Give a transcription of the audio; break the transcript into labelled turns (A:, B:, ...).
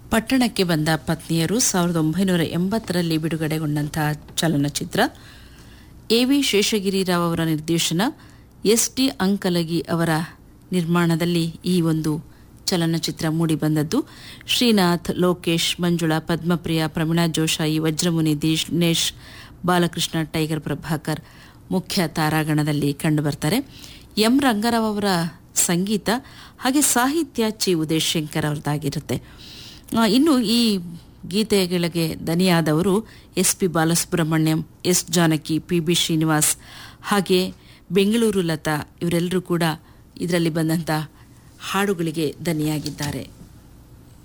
A: ಪಟ್ಟಣಕ್ಕೆ ಬಂದ ಪತ್ನಿಯರು ಸಾವಿರದ ಒಂಬೈನೂರ ಎಂಬತ್ತರಲ್ಲಿ ಬಿಡುಗಡೆಗೊಂಡಂತಹ ಚಲನಚಿತ್ರ ಎ ವಿ ಶೇಷಗಿರಿರಾವ್ ಅವರ ನಿರ್ದೇಶನ ಎಸ್ ಡಿ ಅಂಕಲಗಿ ಅವರ ನಿರ್ಮಾಣದಲ್ಲಿ ಈ ಒಂದು ಚಲನಚಿತ್ರ ಮೂಡಿಬಂದದ್ದು ಶ್ರೀನಾಥ್ ಲೋಕೇಶ್ ಮಂಜುಳಾ ಪದ್ಮಪ್ರಿಯ ಪ್ರಮೀಳಾ ಜೋಶಾಯಿ ವಜ್ರಮುನಿ ದಿನೇಶ್ ಬಾಲಕೃಷ್ಣ ಟೈಗರ್ ಪ್ರಭಾಕರ್ ಮುಖ್ಯ ತಾರಾಗಣದಲ್ಲಿ ಕಂಡುಬರ್ತಾರೆ ಎಂ ರಂಗರಾವ್ ಅವರ ಸಂಗೀತ ಹಾಗೆ ಸಾಹಿತ್ಯ ಚಿ ಉದಯ್ ಶಂಕರ್ ಅವರದಾಗಿರುತ್ತೆ ಆ, ಇನ್ನು ಈ ಗೀತೆಗಳಿಗೆ ದನಿಯಾದವರು S P Balasubrahmanyam S Janaki P B Srinivas ಹಾಗೆ ಬೆಂಗಳೂರು ಲತಾ ಇವರೆಲ್ಲರೂ ಕೂಡ ಇದರಲ್ಲಿ ಬಂದಂಥ ಹಾಡುಗಳಿಗೆ ದನಿಯಾಗಿದ್ದಾರೆ